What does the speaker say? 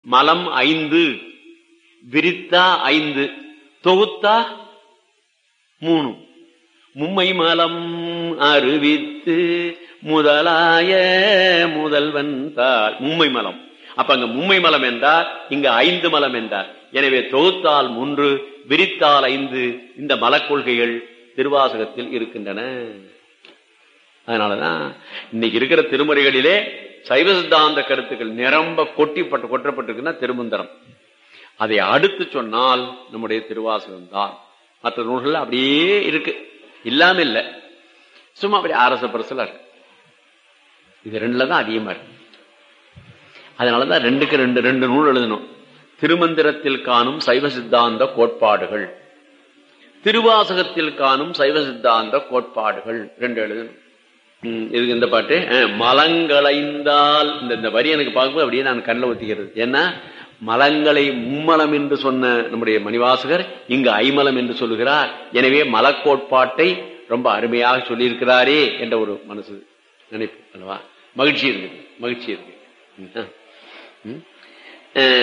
மலம் ஐந்து விரித்தா ஐந்து தொகுத்தா மூணு மும்மை மலம் அறிவித்து முதலாய முதல்வன் தாள் மும்மை மலம் அப்ப அங்க மும்மை மலம் என்றார் இங்க ஐந்து மலம் என்றார் எனவே தொகுத்தால் மூன்று விரித்தால் ஐந்து இந்த மலக்கொள்கைகள் திருவாசகத்தில் இருக்கின்றன அதனாலதான் இன்னைக்கு இருக்கிற திருமுறைகளிலே சைவ சித்தாந்த கருத்துக்கள் நிரம்ப கொட்டிப்பட்டு கொட்டப்பட்டிருக்குன்னா திருமந்திரம் அதை அடுத்து சொன்னால் நம்முடைய திருவாசகம் தான் மற்ற நூல்கள் அப்படியே இருக்கு இல்லாம இல்ல சும்மா அப்படி அரச பரசலா இருக்கு இது ரெண்டுல தான் அதிகமா இருக்கு அதனாலதான் ரெண்டுக்கு ரெண்டு ரெண்டு நூல் எழுதணும் திருமந்திரத்தில் காணும் சைவ சித்தாந்த கோட்பாடுகள் திருவாசகத்தில் காணும் சைவ சித்தாந்த கோட்பாடுகள் ரெண்டு எழுதணும் ம், இதுக்கு இந்த பாட்டு அஹ், மலங்களைந்தால் இந்த இந்த வரி எனக்கு பார்க்கும்போது அப்படியே நான் கண்ணில் ஒத்திக்கிறது ஏன்னா மலங்களை மும்மலம் என்று சொன்ன நம்முடைய மணிவாசகர் இங்கு ஐமலம் என்று சொல்லுகிறார் எனவே மலக்கோட்பாட்டை ரொம்ப அருமையாக சொல்லியிருக்கிறாரே என்ற ஒரு மனசு நினைப்பு அல்லவா மகிழ்ச்சி இருக்கு மகிழ்ச்சி இருக்கு ம், ம். அஹ்,